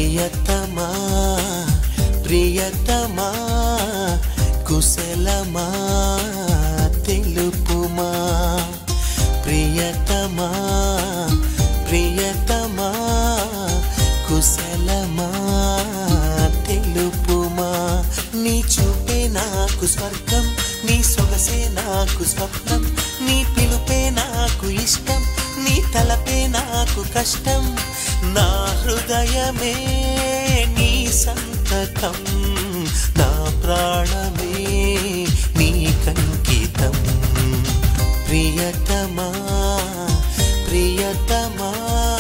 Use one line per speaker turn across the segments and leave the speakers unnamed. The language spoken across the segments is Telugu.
ప్రియతమా ప్రియతమా కుశలమా తెలుపుమా ప్రియతమా ప్రియతమా కుశలమా తెలుపుమా నీ చూపే నాకు స్వర్గం నీ సొగసే నాకు స్వప్నం నీ పిలుపే నాకు ఇష్టం నీ తలపే నాకు కష్టం నా హృదయమే నీ సంతకం నా ప్రాణమే నీ కంకితం ప్రియతమా ప్రియతమా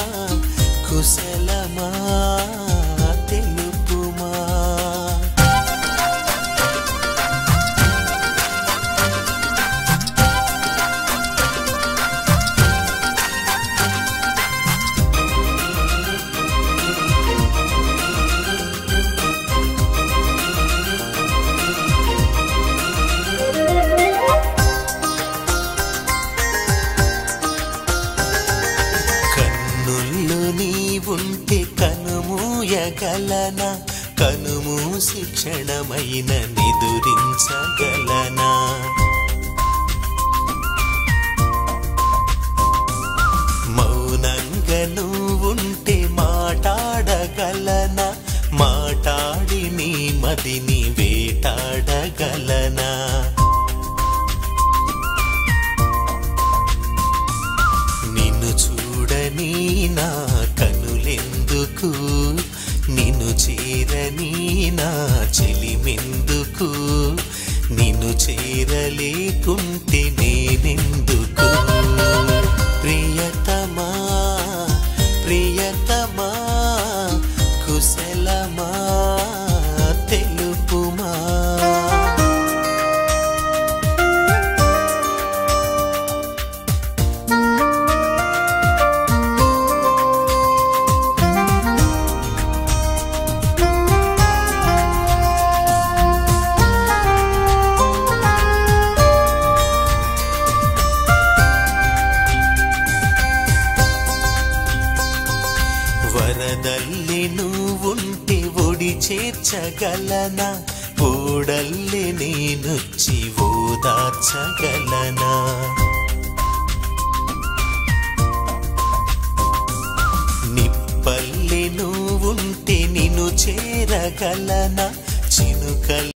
కుశలమా తెలుపుమా కన్నుల్లో నీ ఉంటే కనుమూయగలనా కనుమూసి క్షణమైన నిదురించగలనా మౌనంగా నువ్వుంటే మాట్లాడగలనా మాట్లాడి నీ మదిని వేటాడగలనా నిన్ను చూడని నా కనులెందుకు నిన్ను చేరని నా చెలిమెందుకు నిన్ను చేరలేకుంటే నేనెందుకు ప్రియతమా ప్రియతమా కుశలమా తెలుపుమా వరదల్లి నువ్వుంటే ఒడి చేర్చగలనా ఓడల్లి నేనొచ్చి ఓదార్చగలనా నిప్పల్లి నువ్వుంటే నిన్ను చేరగలనా చినుకల్